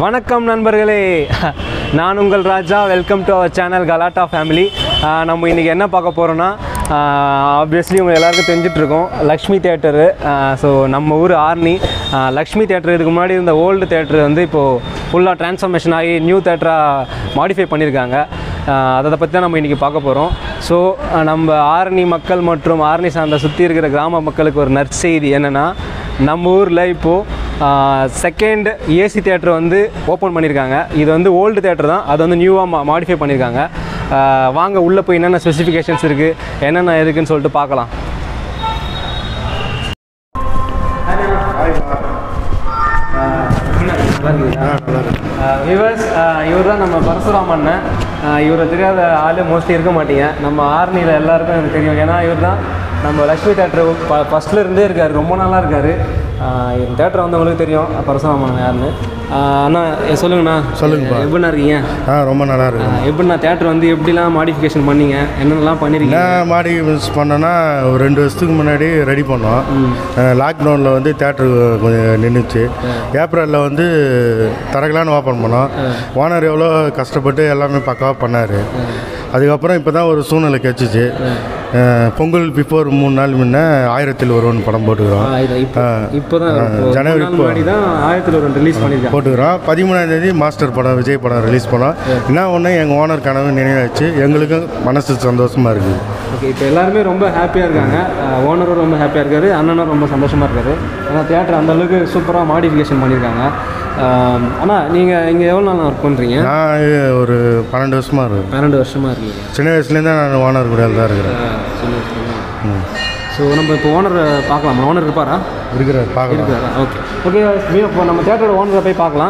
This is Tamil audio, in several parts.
வணக்கம் நண்பர்களே நான் உங்கள் Raja welcome to our channel Galatta family நம்ம இன்றைக்கி என்ன பார்க்க போகிறோன்னா ஆப்வியஸ்லி உங்கள் எல்லாருக்கும் தெரிஞ்சிட்டு இருக்கோம் லக்ஷ்மி தேட்டரு ஸோ நம்ம ஊர் ஆர்னி ஆஹ் லக்ஷ்மி தேட்டர் இதுக்கு முன்னாடி இருந்த ஓல்டு தேட்டர் வந்து இப்போது ஃபுல்லாக ட்ரான்ஸ்ஃபர்மேஷன் ஆகி நியூ தேட்டராக மாடிஃபை பண்ணியிருக்காங்க ஆஹ் அதை பற்றி தான் நம்ம இன்றைக்கி பார்க்க போகிறோம் ஸோ நம்ம ஆரணி மக்கள் மற்றும் ஆரணி சார்ந்த சுற்றி இருக்கிற கிராம மக்களுக்கு ஒரு நற்செய்தி என்னென்னா நம்ம ஊரில் இப்போது செகண்ட் ஏசி தேட்டர் வந்து ஓப்பன் பண்ணியிருக்காங்க இது வந்து ஓல்டு தேட்டர் தான் அது வந்து நியூவாக மா மாடிஃபை பண்ணியிருக்காங்க ஆஹ் வாங்க உள்ளே போய் என்னென்ன ஸ்பெசிஃபிகேஷன்ஸ் இருக்குது என்னென்ன இருக்குன்னு சொல்லிட்டு பார்க்கலாம் விவர்ஸ் இவர் தான் நம்ம பரசுராம் அண்ணன் ஆஹ் இவரை தெரியாத ஆள் மோஸ்ட்லி இருக்க மாட்டீங்க நம்ம ஆர்னியில் எல்லாருக்கும் எனக்கு தெரியும் ஏன்னா இவர் தான் நம்ம லக்ஷ்மி தேட்டர் ஃபஸ்ட்டில் இருந்தே இருக்கார் ரொம்ப நாளாக இருக்கார் இந்த தேட்டர் வந்தவங்களுக்கு தெரியும் பரசுராம் அண்ணன் யாருன்னு ஆஹ் அண்ணா எ- சொல்லுங்கண்ணா சொல்லுங்கப்பா. எப்படிண்ணா இருக்கீங்க ஆ ரொம்ப நல்லா இருக்கு ஆஹ் எப்படிண்ணா தேட்டர் வந்து எப்படிலாம் மாடிஃபிகேஷன் பண்ணீங்க என்னென்னலாம் பண்ணிருக்கீங்க நான் மாடி மிஸ் பண்ணேன்னா ஒரு ரெண்டு வருஷத்துக்கு முன்னாடி ரெடி பண்ணோம் லாக்டவுனில் வந்து தேட்டரு கொஞ்சம் நின்றுச்சு ஏப்ரலில் வந்து தரகலான்னு ஓப்பன் பண்ணோம் ஓனர் எவ்வளோ கஷ்டப்பட்டு எல்லாமே பக்காவாக பண்ணார் அதுக்கப்புறம் இப்போ தான் ஒரு சூழ்நிலை கிடச்சிச்சு பொங்கல் பிஃபோர் மூணு நாள் முன்ன ஆயிரத்தில் ஒருவன் படம் போட்டுக்கிறோம் ஆஹ் இது இப்போ ஆ. இப்போ தான் ஆ, ஜனவரி இப்போ. முன்னாடி தான் ஆயிரத்தில் ஒரு ரிலீஸ் பண்ணியிருக்காங்க போட்டுக்கிறோம் பதிமூணாம் தேதி மாஸ்டர் படம் விஜய் படம் ரிலீஸ் பண்ணோம் என்ன ஒன்று எங்கள் ஓனர் கனவு நினைவாச்சு எங்களுக்கும் மனசு சந்தோஷமாக இருக்குது ஓகே இப்போ எல்லாருமே ரொம்ப ஹாப்பியாக இருக்காங்க ஓனரும் ரொம்ப ஹாப்பியாக இருக்காரு அண்ணனும் ரொம்ப சந்தோஷமாக இருக்காரு ஏன்னா தேட்டர் அந்த அளவுக்கு சூப்பராக மாடிஃபிகேஷன் பண்ணியிருக்காங்க ஆனால் நீங்கள் இங்கே எவ்வளோ நாள் ஒர்க் பண்ணுறீங்க நான் ஒரு பன்னெண்டு வருஷமாக இருக்கும் பன்னெண்டு வருஷமாக இருக்கீங்க சின்ன வயசுலேருந்தே நான் ஓனர் கூட தான் இருக்கிறேன் ஸோ நம்ம இப்போ ஓனர் பார்க்கலாம் ஓனர் இருப்பாரா இருக்கிறார் பார்க்கலாம் இருக்காரா ஓகே ஓகே இப்போ நம்ம தேட்டரோட ஓனரை போய் பார்க்கலாம்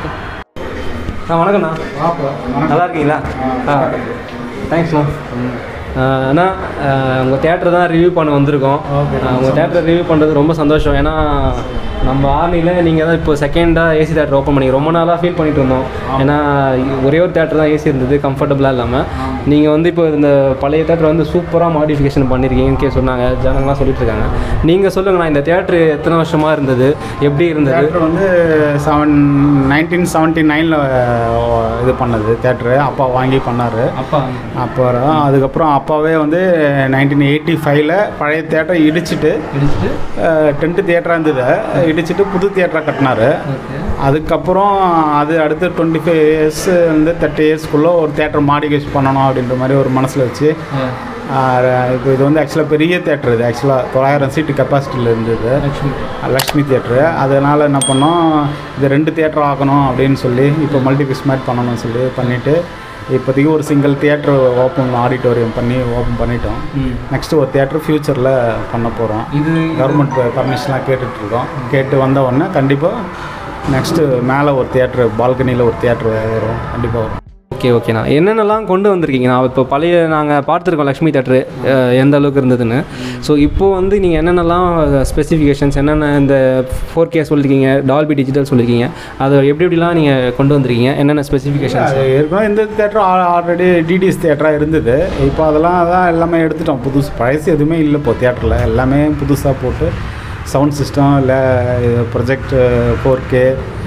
ஆ வணக்கண்ணா நல்லா இருக்கீங்களா ஆ தேங்க்ஸ்ண்ணா அண்ணா உங்கள் தேட்டர் தான் ரிவ்யூ பண்ண வந்திருக்கோம் ஆ, உங்கள் தேட்டரை ரிவ்யூ பண்ணுறது ரொம்ப சந்தோஷம் ஏன்னா நம்ம ஆர்மியில் நீங்கள் தான் இப்போ செகண்டாக ஏசி தேட்டர் ஓப்பன் பண்ணி ரொம்ப நாளாக ஃபீல் பண்ணிட்டு இருந்தோம் ஏன்னா ஒரே ஒரு தேட்டர் தான் ஏசி இருந்தது கம்ஃபர்டபுளாக இல்லாமல் நீங்கள் வந்து இப்போ இந்த பழைய தேட்டர் வந்து சூப்பராக மாடிஃபிகேஷன் பண்ணியிருக்கீங்கன்னு கே சொன்னாங்க ஜனங்களாம் சொல்லிட்டு இருக்காங்க நீங்கள் சொல்லுங்கண்ணா இந்த தேட்டர் எத்தனை வருஷமாக இருந்தது எப்படி இருந்தது தேட்டர் வந்து செவன் நைன்டீன் செவன்ட்டி நைனில் இது பண்ணது தேட்டரு அப்பா வாங்கி பண்ணார் அப்பா அப்புறம் அதுக்கப்புறம் அப்பாவே வந்து நைன்டீன் எயிட்டி ஃபைவ்ல பழைய தேட்டரை இடிச்சிட்டு இடிச்சிட்டு டென்ட்டு தேட்டராக இருந்தது இடிச்சிட்டு புது தேட்டராக கட்டினார் அதுக்கப்புறம் அது அடுத்து டுவெண்ட்டி ஃபைவ் இயர்ஸ் வந்து தேர்ட்டி இயர்ஸ்க்குள்ளே ஒரு தேட்டர் மாடிஃபிகேஷன் பண்ணணும் அப்படின்ற மாதிரி ஒரு மனசில் வச்சு இப்போ இது வந்து ஆக்சுவலாக பெரிய தேட்டர் இது ஆக்சுவலாக தொள்ளாயிரம் சீட்டு கெப்பாசிட்டியில் இருந்தது லக்ஷ்மி தியேட்ரு அதனால் என்ன பண்ணோம் இது ரெண்டு தியேட்டர் ஆக்கணும் அப்படின்னு சொல்லி இப்போ மல்டிபிக்ஸ் மாதிரி பண்ணணும்னு சொல்லி பண்ணிவிட்டு இப்போதைக்கு ஒரு சிங்கிள் தியேட்டர் ஓப்பன் ஆடிட்டோரியம் பண்ணி ஓப்பன் பண்ணிட்டோம் நெக்ஸ்ட்டு ஒரு தியேட்டர் ஃப்யூச்சரில் பண்ண போகிறோம் இது கவர்மெண்ட் பர்மிஷன்லாம் கேட்டுட்ருக்கோம் கேட்டு வந்த உடனே கண்டிப்பாக நெக்ஸ்ட்டு மேலே ஒரு தியேட்ரு பால்கனியில் ஒரு தியேட்ரு வரும் கண்டிப்பாக வரும் ஓகே ஓகேண்ணா என்னென்னலாம் கொண்டு வந்திருக்கீங்க நான் இப்போ பழைய நாங்கள் பார்த்துருக்கோம் லக்ஷ்மி தேட்டரு எந்த அளவுக்கு இருந்ததுன்னு ஸோ இப்போது வந்து நீங்கள் என்னென்னலாம் ஸ்பெசிஃபிகேஷன்ஸ் என்னென்ன இந்த ஃபோர் கே சொல்லியிருக்கீங்க டால்பி டிஜிட்டல் சொல்லியிருக்கீங்க அதை எப்படி எப்படிலாம் நீங்கள் கொண்டு வந்திருக்கீங்க என்னென்ன ஸ்பெசிஃபிகேஷன்ஸ் அது ஏற்கனவே இந்த தேட்டர் ஆல்ரெடி டிடிஎஸ் தேட்டராக இருந்தது இப்போ அதெல்லாம் அதான் எல்லாமே எடுத்துட்டோம் புதுசு பழசு எதுவுமே இல்லை இப்போ தேட்டரில் எல்லாமே புதுசாக போட்டு சவுண்ட் சிஸ்டம் இல்லை project four K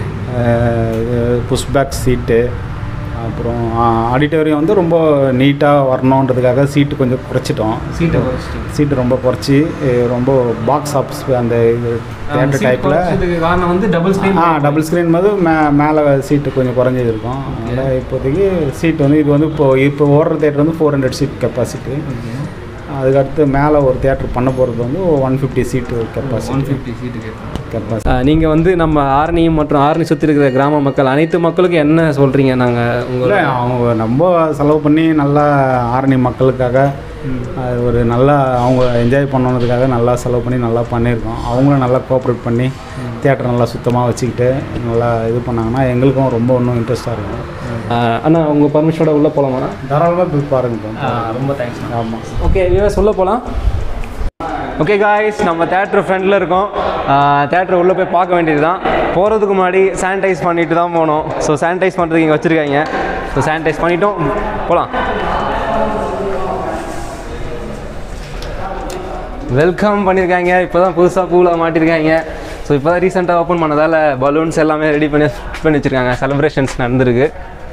pushback seat அப்புறம் ஆடிட்டோரியம் வந்து ரொம்ப நீட்டாக வரணுன்றதுக்காக சீட்டு கொஞ்சம் குறைச்சிட்டோம் சீட்டை சீட்டு ரொம்ப குறைச்சி அஹ் ரொம்ப பாக்ஸ் ஆஃபீஸ் அந்த தேட்டர் டைப்பில் காரணம் வந்து double screen ah double screen போது மே மேலே சீட்டு கொஞ்சம் குறைஞ்சது இருக்கும் அதனால் இப்போதைக்கு சீட் வந்து இது வந்து இப்போ இப்போ ஓடுற தேட்டர் வந்து ஃபோர் ஹண்ட்ரட் சீட் கெப்பாசிட்டி அதுக்கடுத்து மேலே ஒரு தேட்டர் பண்ண போகிறது வந்து one fifty seat capacity fifty சீட்டுக்கு கெப்பாசிட்டி நீங்கள் வந்து நம்ம ஆரணி மற்றும் ஆரணி சுற்றி இருக்கிற கிராம மக்கள் அனைத்து மக்களுக்கும் என்ன சொல்கிறீங்க நாங்கள் உங்களை இல்லை அவங்க ரொம்ப செலவு பண்ணி நல்லா ஆரணி மக்களுக்காக அது ஒரு நல்லா அவங்க என்ஜாய் பண்ணணுன்றதுக்காக நல்லா செலவு பண்ணி நல்லா பண்ணியிருக்கோம் அவங்களும் நல்லா கோஆப்ரேட் பண்ணி தேட்டர் நல்லா சுத்தமாக வச்சுக்கிட்டு நல்லா இது பண்ணாங்கன்னா எங்களுக்கும் ரொம்ப இன்னும் இன்ட்ரெஸ்ட்டாக இருக்கும் அண்ணா உங்கள் பர்மிஷனோட உள்ளே போகலாமா தாராளமாக போய் பாருங்க ரொம்ப தேங்க்ஸ் ஆமாம் ஓகே வியூவர்ஸ் உள்ள போகலாம் ஓகே காய்ஸ் நம்ம தேட்டர் ஃப்ரண்டில் இருக்கோம் தேட்டர் உள்ளே போய் பார்க்க வேண்டியது தான் போகிறதுக்கு முன்னாடி சானிடைஸ் பண்ணிட்டு தான் போகணும் ஸோ சானிடைஸ் பண்ணுறதுக்கு இங்கே வச்சுருக்காங்க ஸோ சானிடைஸ் பண்ணிட்டோம் போகலாம் வெல்கம் பண்ணியிருக்காங்க இப்போ தான் புதுசாக பூவில் மாட்டியிருக்காங்க ஸோ இப்போ தான் ரீசெண்டாக ஓப்பன் பண்ணதால் பலூன்ஸ் எல்லாமே ரெடி பண்ணி fit பண்ணி வச்சுருக்காங்க செலிப்ரேஷன்ஸ் நடந்திருக்கு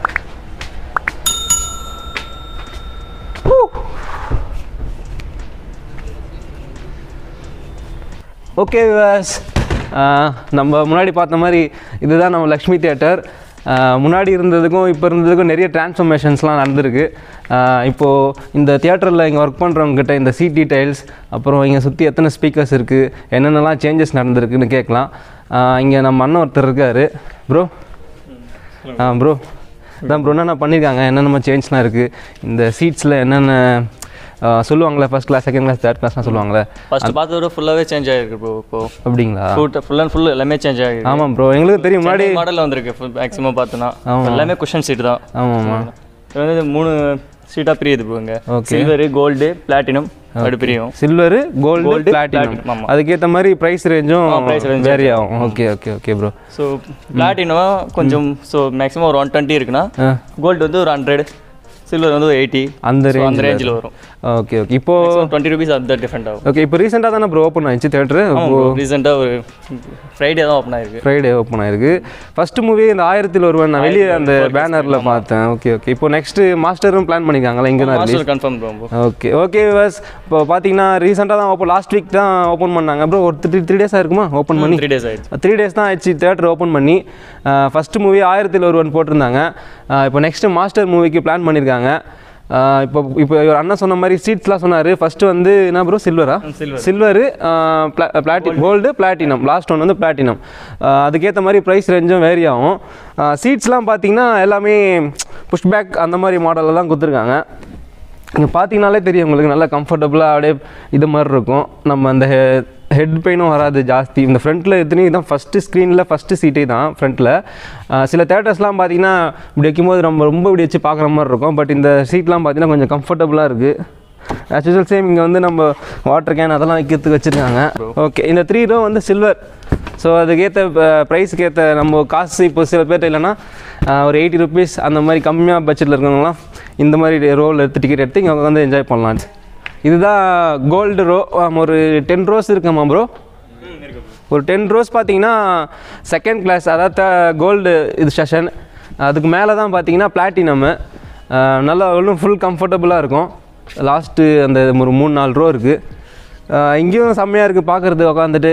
ஓகே விவாஸ் நம்ம முன்னாடி பார்த்த மாதிரி இதுதான் நம்ம லக்ஷ்மி தியேட்டர் முன்னாடி இருந்ததுக்கும் இப்போ இருந்ததுக்கும் நிறைய டிரான்ஸ்ஃபர்மேஷன்ஸ்லாம் நடந்திருக்கு ஆஹ் இப்போது இந்த தியேட்டரில் இங்கே ஒர்க் பண்ணுறவங்ககிட்ட இந்த சீட் டீடைல்ஸ் அப்புறம் இங்கே சுற்றி எத்தனை ஸ்பீக்கர்ஸ் இருக்குது என்னென்னலாம் சேஞ்சஸ் நடந்திருக்குன்னு கேட்கலாம் இங்கே நம்ம அண்ணன் ஒருத்தர் இருக்கார் ப்ரோ ஆ ப்ரோ அதான் ப்ரோ என்னென்ன பண்ணியிருக்காங்க என்னென்ன சேஞ்ச்லாம் இருக்குது இந்த சீட்ஸில் என்னென்ன ஆ, சொல்லுவாங்களே first class second class third கிளாஸ்லாம் சொல்லுவாங்களே ஃபர்ஸ்ட் பார்த்தத விட ஃபுல்லாகவே சேஞ்ச் ஆகிருக்கு ப்ரோ இப்போ அப்படிங்களா ஃபுல் ஃபுல் அண்ட் ஃபுல் எல்லாமே சேஞ்ச் ஆகிருக்கு ஆமாம் ப்ரோ எங்களுக்கு தெரியும் முன்னாடி மாடல் வந்திருக்கு ஃபுல் மேக்ஸிமம் பார்த்தோன்னா ஆமா. எல்லாமே குஷன் சீட் தான் ஆமாம்மா இது வந்து மூணு சீட்டாக பிரியுது ப்ரோ இங்கே Okay. சில்வரு கோல்டு பிளாட்டினம் அப்படி பிரியும் silver gold Gold, platinum platinum, ஆமா. அதுக்கேற்ற மாதிரி ப்ரைஸ் ரேஞ்சும் ஆ, price range வேரி ஆகும் okay okay okay bro so platinum கொஞ்சம் ஸோ மேக்ஸிமம் ஒரு ஒன் டுவெண்ட்டி இருக்குன்னா கோல்டு வந்து ஒரு ஹண்ட்ரட் சில்வர் வந்து ஒரு எயிட்டி அந்த அந்த ரேஞ்ச் ரேஞ்சில் வரும் ஓகே ஓகே இப்போ டுவெண்ட்டி ருபீஸ் அது டிஃப்ரெண்ட் ஆகும் ஓகே இப்போ ரீசெண்டாக தானே ப்ரோ ஓப்பன் ஆயிடுச்சு தேட்டரு ஆமாம் ப்ரோ ரீசெண்டாக ஒரு ஃப்ரைடே தான் ஓப்பன் ஆயிருக்கு ஃப்ரைடே ஓப்பன் ஆயிருக்கு ஃபர்ஸ்ட் மூவி இந்த ஆயிரத்தில் ஒருவன் நான் வெளியே அந்த பேனரில் பார்த்தேன் ஓகே ஓகே இப்போ நெக்ஸ்ட் மாஸ்டரும் பிளான் பண்ணியிருக்காங்களா இங்கே தான் Master confirm bro okay okay பஸ் இப்போ பார்த்தீங்கன்னா ரீசெண்டாக தான் ஓப்பன் லாஸ்ட் வீக் தான் ஓப்பன் பண்ணாங்க ப்ரோ ஒரு த்ரீ த்ரீ டேஸாக இருக்குமா ஓப்பன் பண்ணி த்ரீ டேஸ் ஆயிடுச்சு த்ரீ டேஸ் தான் ஆயிடுச்சு தேட்டர் ஓப்பன் பண்ணி ஃபஸ்ட்டு மூவி ஆயிரத்தில் ஒருவன் போட்டிருந்தாங்க அஹ் இப்போ நெக்ஸ்ட்டு மாஸ்டர் மூவிக்கு பிளான் பண்ணியிருக்காங்க அஹ் இப்போ இப்போ ஒரு அண்ணன் சொன்ன மாதிரி சீட்ஸ்லாம் சொன்னார் ஃபஸ்ட்டு வந்து என்ன ப்ரோ சில்வரா silver. சில்வரு பிளாட்டி கோல்டு பிளாட்டினம் லாஸ்ட் ஒன் வந்து பிளாட்டினம் அதுக்கேற்ற மாதிரி ப்ரைஸ் ரேஞ்சும் வேரி ஆகும் சீட்ஸ்லாம் பார்த்தீங்கன்னா எல்லாமே புஷ் பேக் அந்த மாதிரி மாடலில் தான் கொடுத்துருக்காங்க இங்கே பார்த்தீங்கனாலே தெரியும் உங்களுக்கு நல்லா கம்ஃபர்டபுளாக அப்படியே இது மாதிரி இருக்கும் நம்ம அந்த ஹெட் பெயினும் வராது ஜாஸ்தி இந்த ஃப்ரண்ட்டில் எத்தனையும் தான் ஃபஸ்ட்டு ஸ்க்ரீனில் ஃபஸ்ட்டு சீட்டே தான் ஃப்ரண்ட்டில் சில தேட்டர்ஸ்லாம் பார்த்தீங்கன்னா இப்படி வைக்கும்போது நம்ம ரொம்ப இப்படி வச்சு பார்க்குற மாதிரி இருக்கும் பட் இந்த சீட்லாம் பார்த்தீங்கன்னா கொஞ்சம் கம்ஃபர்டபுளாக இருக்குது ஆஸ் யூஸ்வல் சேம் இங்கே வந்து நம்ம வாட்டர் கேன் அதெல்லாம் வைக்கிறதுக்கு வச்சுருக்காங்க ஓகே இந்த த்ரீ ரோ வந்து சில்வர் ஸோ அதுக்கேற்ற ப்ரைஸுக்கு ஏற்ற நம்ம காசு இப்போ சில பேர்ட்ட இல்லைன்னா அஹ், ஒரு எயிட்டி ருபீஸ் அந்த மாதிரி கம்மியாக பட்ஜெட்டில் இருக்கவங்களாம் இந்த மாதிரி ரோல் எடுத்து டிக்கெட் எடுத்து இங்கே வந்து என்ஜாய் பண்ணலாம் இதுதான் கோல்டு ரோ ஒரு டென் ரோஸ் இருக்குமா ப்ரோ ஒரு டென் ரோஸ் பார்த்தீங்கன்னா செகண்ட் கிளாஸ் அதாவது கோல்டு இது செஷன் அதுக்கு மேலே தான் பார்த்தீங்கன்னா பிளாட்டினம்மு நல்லா இன்னும் ஃபுல் கம்ஃபர்டபுளாக இருக்கும் லாஸ்ட்டு அந்த ஒரு மூணு நாலு ரோ இருக்குது இங்கேயும் செம்மையாக இருக்குது பார்க்குறது உக்காந்துட்டு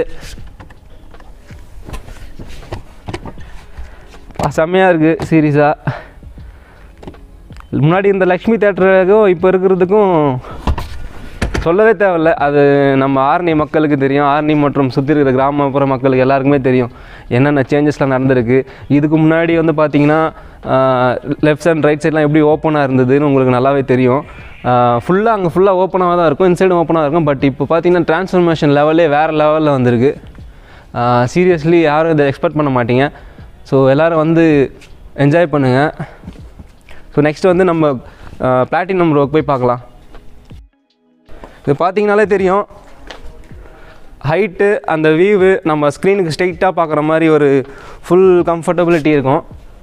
செம்மையாக இருக்குது சீரியஸாக முன்னாடி இந்த லக்ஷ்மி தேட்டருக்கும் இப்போ இருக்கிறதுக்கும் சொல்லவே தேவையில்ல அது நம்ம ஆர்னி மக்களுக்கு தெரியும் ஆர்னி மற்றும் சுற்றி இருக்கிற கிராமப்புற மக்களுக்கு எல்லாருக்குமே தெரியும் என்னென்ன சேஞ்சஸ்லாம் நடந்திருக்கு இதுக்கு முன்னாடி வந்து பார்த்தீங்கன்னா லெஃப்ட் அண்ட் ரைட் சைட்லாம் எப்படி ஓப்பனாக இருந்ததுன்னு உங்களுக்கு நல்லாவே தெரியும் ஃபுல்லாக அங்கே ஃபுல்லாக ஓப்பனாக தான் இருக்கும் இன்சைடும் ஓப்பனாக இருக்கும் பட் இப்போ பார்த்தீங்கன்னா டிரான்ஸ்ஃபர்மேஷன் லெவலே வேறு லெவலில் வந்திருக்கு சீரியஸ்லி யாரும் இதை எக்ஸ்பெக்ட் பண்ண மாட்டீங்க ஸோ எல்லோரும் வந்து என்ஜாய் பண்ணுங்கள் ஸோ நெக்ஸ்ட் வந்து நம்ம பிளாட்டினம் ரோக்கு போய் பார்க்கலாம் இது பார்த்தீங்கனாலே தெரியும் ஹைட்டு அந்த வியூவு நம்ம ஸ்க்ரீனுக்கு ஸ்ட்ரெயிட்டாக பார்க்குற மாதிரி ஒரு ஃபுல் கம்ஃபர்டபிலிட்டி இருக்கும்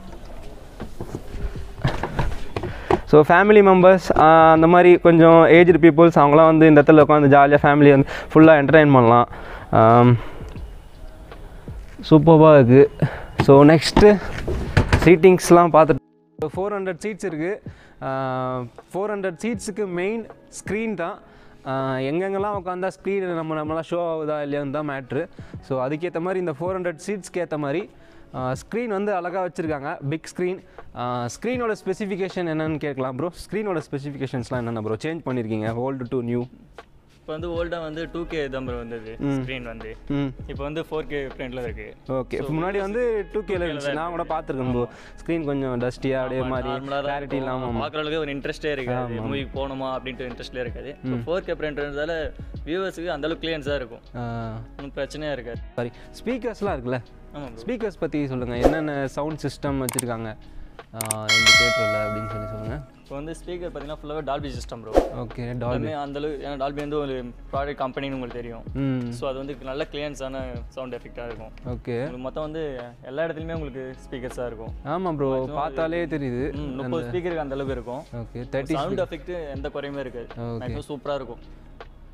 ஸோ ஃபேமிலி மெம்பர்ஸ் அந்த மாதிரி கொஞ்சம் ஏஜ்டு பீப்புள்ஸ் அவங்களாம் வந்து இந்த இடத்துல உட்காந்து ஜாலியாக ஃபேமிலி வந்து ஃபுல்லாக என்டர்டைன் பண்ணலாம் சூப்பராக இருக்குது ஸோ நெக்ஸ்ட்டு சீட்டிங்ஸ்லாம் பார்த்துட்டு ஃபோர் ஹண்ட்ரட் சீட்ஸ் இருக்குது ஃபோர் ஹண்ட்ரட் சீட்ஸுக்கு மெயின் ஸ்க்ரீன் தான் ஆஹ் எங்கெங்கெல்லாம் உட்காந்தா ஸ்க்ரீன் நம்ம நம்மளாம் ஷோ ஆகுதா இல்லையான்னு தான் மேட்ரு ஸோ அதுக்கேற்ற மாதிரி இந்த ஃபோர் ஹண்ட்ரட் சீட்ஸ்க்கு ஏற்ற மாதிரி ஸ்க்ரீன் வந்து அழகாக வச்சுருக்காங்க பிக் ஸ்க்ரீன் ஸ்க்ரீனோட ஸ்பெசிஃபிகேஷன் என்னென்னு கேட்கலாம் ப்ரோ ஸ்க்ரீனோட ஸ்பெசிஃபிகேஷன்ஸ்லாம் என்னென்ன ப்ரோ சேஞ்ச் பண்ணியிருக்கீங்க ஓல்டு டு நியூ இப்போ வந்து ஓல்டாக வந்து டூ கே தான் bro வந்தது ஸ்க்ரீன் வந்து ம் இப்போ வந்து ஃபோர் கே பிரிண்டில் இருக்கு ஓகே இப்போ முன்னாடி வந்து டூ கேல இருந்துச்சு நான் கூட பார்த்துருக்கேன் ப்ரோ ஸ்க்ரீன் கொஞ்சம் டஸ்டியாக அப்படியே மாதிரி நார்மலாக கிளாரிட்டி இல்லாமல் பார்க்குற அளவுக்கு ஒரு இன்ட்ரெஸ்டே இருக்காது மூவிக்கு போகணுமா அப்படின்ட்டு இன்ட்ரெஸ்ட்லேயே இருக்காது ஃபோர் கே பிரிண்ட்றதால வியூவர்ஸுக்கு அந்த அளவுக்கு கிளியன்ஸாக இருக்கும் ஒன்றும் பிரச்சனையாக இருக்காது சாரி ஸ்பீக்கர்ஸ்லாம் இருக்குல்ல ஆமாம் ப்ரோ ஸ்பீக்கர்ஸ் பற்றி சொல்லுங்கள் என்னென்ன சவுண்ட் சிஸ்டம் வச்சுருக்காங்க இந்த தேட்டரில் அப்படின்னு சொல்லி சொல்லுங்கள் இப்போ வந்து ஸ்பீக்கர் பார்த்தீங்கன்னா ஃபுல்லாகவே டால்பி சிஸ்டம் ப்ரோ ஓகே டால் எல்லாமே அந்த அளவுக்கு ஏன்னா டால்பி வந்து ஒரு ப்ராடக்ட் கம்பெனின்னு உங்களுக்கு தெரியும் ம் ஸோ அது வந்து நல்ல கிளியன்ஸான சவுண்ட் எஃபெக்டாக இருக்கும் ஓகே உங்களுக்கு மொத்தம் வந்து எல்லா இடத்துலையுமே உங்களுக்கு ஸ்பீக்கர்ஸாக இருக்கும் ஆமாம் ப்ரோ பார்த்தாலே தெரியுது ம், முப்பது ஸ்பீக்கருக்கு அந்த அளவுக்கு இருக்கும் ஓகே தேர்ட்டி சவுண்ட் எஃபெக்ட் எந்த குறையுமே இருக்காது Okay. மேக்ஸிமம் சூப்பராக இருக்கும்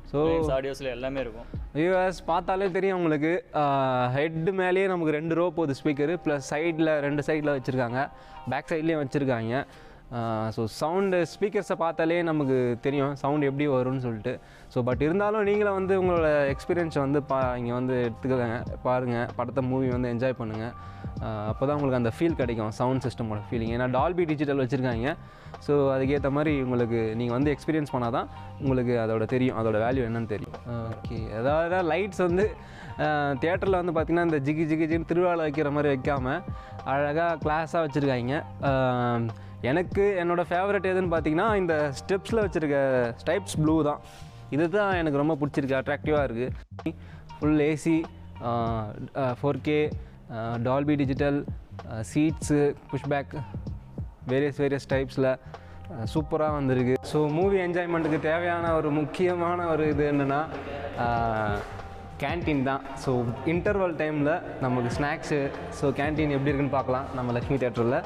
ஸோ ஆடியோஸில் எல்லாமே இருக்கும் யூஎஸ் பார்த்தாலே தெரியும் உங்களுக்கு ஹெட் மேலேயே நமக்கு ரெண்டு ரோ போகுது ஸ்பீக்கரு ப்ளஸ் சைடில் ரெண்டு சைடில் வச்சுருக்காங்க பேக் சைட்லேயும் வச்சுருக்காங்க ஸோ சவுண்டு ஸ்பீக்கர்ஸை பார்த்தாலே நமக்கு தெரியும் சவுண்ட் எப்படி வரும்னு சொல்லிட்டு ஸோ பட் இருந்தாலும் நீங்களும் வந்து உங்களோட எக்ஸ்பீரியன்ஸை வந்து பா இங்கே வந்து எடுத்துக்கோங்க பாருங்கள் படத்தை மூவி வந்து என்ஜாய் பண்ணுங்கள் அப்போ தான் உங்களுக்கு அந்த ஃபீல் கிடைக்கும் சவுண்ட் சிஸ்டமோட ஃபீலிங் ஏன்னா டால்பி டிஜிட்டல் வச்சுருக்காங்க ஸோ அதுக்கேற்ற மாதிரி உங்களுக்கு நீங்கள் வந்து எக்ஸ்பீரியன்ஸ் பண்ணால் தான் உங்களுக்கு அதோட தெரியும் அதோட வேல்யூ என்னன்னு தெரியும் ஓகே அதாவது லைட்ஸ் வந்து தியேட்டரில் வந்து பார்த்திங்கன்னா இந்த ஜிகி ஜிகி ஜின்னு திருவிழாவில் வைக்கிற மாதிரி வைக்காமல் அழகாக கிளாஸாக வச்சுருக்காங்க எனக்கு என்னோடய ஃபேவரட் எதுன்னு பார்த்தீங்கன்னா இந்த ஸ்டெப்ஸில் வச்சுருக்க ஸ்டைப்ஸ் ப்ளூ தான் இது தான் எனக்கு ரொம்ப பிடிச்சிருக்கு அட்ராக்டிவாக இருக்குது full AC four K Dolby digital seats pushback various various டைப்ஸில் சூப்பராக வந்திருக்கு ஸோ மூவி என்ஜாய்மெண்ட்டுக்கு தேவையான ஒரு முக்கியமான ஒரு இது என்னென்னா கேன்டீன் தான் ஸோ இன்டர்வல் டைமில் நமக்கு ஸ்நாக்ஸு ஸோ கேன்டீன் எப்படி இருக்குன்னு பார்க்கலாம் நம்ம லக்ஷ்மி தேட்டரில்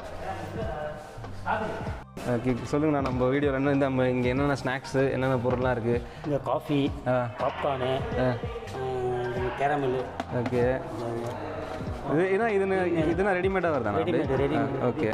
ஓகே சொல்லுங்கண்ணா நம்ம வீடியோவில் என்ன இந்த நம்ம இங்கே என்னென்ன ஸ்நாக்ஸு என்னென்ன பொருள்லாம் இருக்குது இந்த காஃபி ஆ பாப்கார்னு கேரமல் ஓகே இது ஏன்னா இது இதுனா ரெடிமேடாக வருதாண்ணா Readymade, readymade. Okay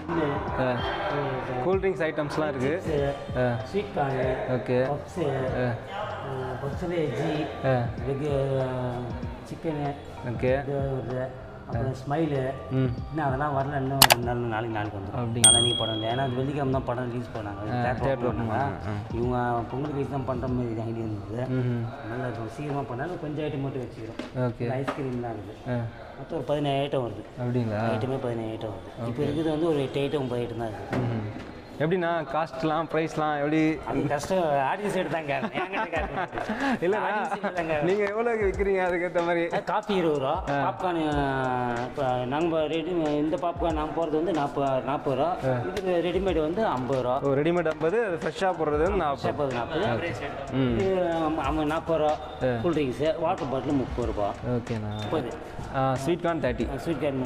cool drinks ஐட்டம்ஸ்லாம் இருக்குது ஆ ஸ்வீட் கார்னு ஓகே பப்ஸு ஆ பப்ஸில் வெஜ்ஜி ஆ வெகு சிக்கனு ஓகே இது வருது அப்புறம் ஸ்மைலு ம் இன்னும் அதெல்லாம் வரல இன்னும் ரெண்டு நாள் நாளைக்கு நாளைக்கு வந்துடும் அப்படிங்களா? நாளைக்கு படம் இல்லை ஏன்னா அது வெள்ளிக்கிழமை தான் படம் ரிலீஸ் பண்ணாங்க theatre தேட்டர் open பண்ணாங்க பண்ணாங்க. இவங்க பொங்கல் கழிச்சு தான் பண்ணுற மாதிரி இது ஐடியா இருந்தது ம் நல்லா இப்போ சீக்கிரமாக பண்ணாலும் கொஞ்சம் ஐட்டம் மட்டும் வச்சுக்கிறோம் ஓகே ஐஸ்கிரீம்லாம் இருக்குது ஆ மொத்தம் ஒரு பதினேழு ஐட்டம் வருது அப்படிங்களா ஐட்டமே பதினேழு ஐட்டம் வருது இப்போ இருக்குது வந்து ஒரு எட்டு ஐட்டம் ஒம்பது ஐட்டம் தான் இருக்குது ம் எப்படிண்ணா காஸ்ட்லாம் ப்ரைஸ்லாம் எப்படி அது கஷ்டம் ஆடியன்ஸ் சைடு தாங்க என்கிட்ட கேட்க இல்லைண்ணா நீங்கள் எவ்வளோக்கு விற்கிறீங்க அதுக்கேற்ற மாதிரி காஃபி இருபது ரூபா பாப்கார்ன் இப்போ நாங்கள் ரெடி இந்த பாப்கார்ன் நாங்கள் போகிறது வந்து நாற்பது நாற்பது ரூபா இது ரெடிமேட் வந்து ஐம்பது ரூபா ஓ ரெடிமேட் ஐம்பது ஃப்ரெஷ்ஷாக போடுறது வந்து நாற்பது முப்பது நாற்பது ம் இது ஐம்பது நாற்பது ரூபா கூல் ட்ரிங்க்ஸு வாட்டர் பாட்டில் முப்பது ரூபா ஓகேண்ணா முப்பது sweet corn thirty sweet corn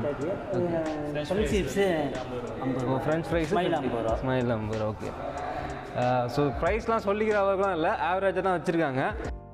fun chips ஐம்பது ரூபா ஃப்ரெஞ்ச் ஃப்ரைஸ் ஸ்மைல் ஐம்பது ரூபா ஸ்மைல் ஐம்பது ரூபா ஓகே ஸோ ப்ரைஸ்லாம் சொல்லிக்கிற அளவுக்குலாம் இல்லை ஆவரேஜாக தான் வச்சுருக்காங்க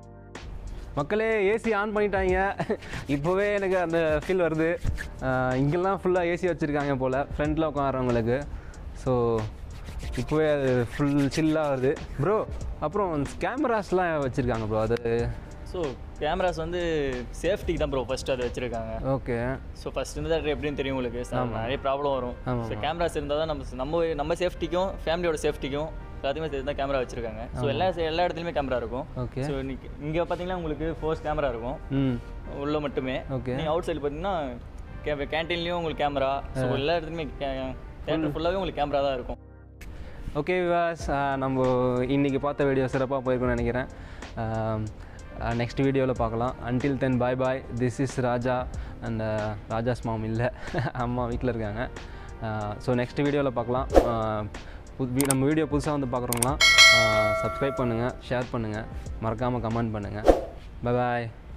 மக்களே ஏசி ஆன் பண்ணிட்டாங்க இப்போவே எனக்கு அந்த ஃபீல் வருது ஆஹ் இங்கெல்லாம் ஃபுல்லாக ஏசி வச்சுருக்காங்க போல் ஃப்ரண்ட்டில் உட்காரவங்களுக்கு ஸோ இப்போவே அது ஃபுல் சில்லாக வருது ப்ரோ அப்புறம் கேமராஸ்லாம் வச்சுருக்காங்க ப்ரோ அது ஸோ கேமராஸ் வந்து சேஃப்டிக்கு தான் ப்ரோ ஃபர்ஸ்ட் அது வச்சுருக்காங்க ஓகே ஸோ ஃபர்ஸ்ட் இருந்து தான் எப்படின்னு தெரியும் உங்களுக்கு So, நிறைய ப்ராப்ளம் வரும் ஆமா, ஸோ கேமராஸ் இருந்தால் தான் நம்ம நம்ம நம்ம சேஃப்டிக்கும் ஃபேமிலியோட சேஃப்டிக்கும் எல்லாத்தையுமே சேர்த்து தான் கேமரா வச்சிருக்காங்க ஸோ எல்லா எல்லா இடத்துலையுமே கேமரா இருக்கும் ஓகே ஸோ இன்னைக்கு இங்கே பார்த்தீங்கன்னா உங்களுக்கு ஃபோர்ஸ் கேமரா இருக்கும் ம் உள்ள மட்டுமே Okay. நீங்கள் அவுட் சைடு பார்த்தீங்கன்னா கே கேன்டீன்லேயும் உங்களுக்கு கேமரா ஸோ எல்லா இடத்துலையுமே தேட்டர் ஃபுல்லாகவே உங்களுக்கு கேமரா தான் இருக்கும் ஓகே விவாஸ் நம்ம இன்றைக்கி பார்த்த வீடியோ சிறப்பாக போயிருக்கும்னு நினைக்கிறேன் நெக்ஸ்ட் வீடியோவில் பார்க்கலாம் until then bye bye this is Raja and Raja's mom இல்லை அம்மா வீட்டில் இருக்காங்க ஸோ நெக்ஸ்ட் வீடியோவில் பார்க்கலாம் ஆஹ் புது வீ- நம்ம வீடியோ புதுசாக வந்து பார்க்குறவங்களாம் சப்ஸ்கிரைப் பண்ணுங்கள் ஷேர் பண்ணுங்கள் மறக்காமல் கமெண்ட் பண்ணுங்கள் பாய்